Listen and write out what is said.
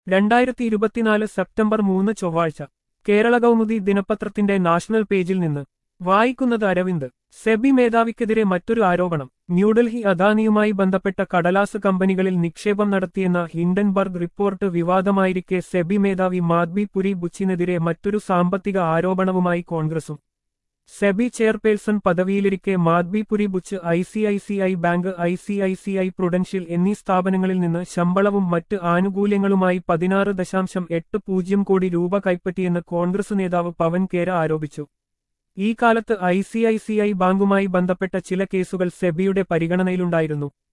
രണ്ടായിരത്തി ഇരുപത്തിനാല് സെപ്റ്റംബർ മൂന്ന് ചൊവ്വാഴ്ച കേരള കൗമുദി ദിനപത്രത്തിന്റെ നാഷണൽ പേജിൽ നിന്ന് വായിക്കുന്നത് അരവിന്ദ് സെബി മേധാവിക്കെതിരെ മറ്റൊരു ആരോപണം ന്യൂഡൽഹി അദാനിയുമായി ബന്ധപ്പെട്ട കടലാസ് കമ്പനികളിൽ നിക്ഷേപം നടത്തിയെന്ന ഹിൻഡൻബർഗ് റിപ്പോർട്ട് വിവാദമായിരിക്കെ സെബി മേധാവി മാദ്ബി പുരി ബുച്ചിനെതിരെ മറ്റൊരു സാമ്പത്തിക ആരോപണവുമായി കോൺഗ്രസും സെബി ചെയർപേഴ്സൺ പദവിയിലിരിക്കെ Madhabi Puri Buch I C I C I bank I C I C I prudential എന്നീ സ്ഥാപനങ്ങളിൽ നിന്ന് ശമ്പളവും മറ്റ് ആനുകൂല്യങ്ങളുമായി പതിനാറ് ദശാംശം എട്ട് പൂജ്യം കോടി രൂപ കൈപ്പറ്റിയെന്ന് കോൺഗ്രസ് നേതാവ് പവൻ കേര ആരോപിച്ചു ഈ കാലത്ത് I C I C I ബാങ്കുമായി ബന്ധപ്പെട്ട ചില കേസുകൾ സെബിയുടെ പരിഗണനയിലുണ്ടായിരുന്നു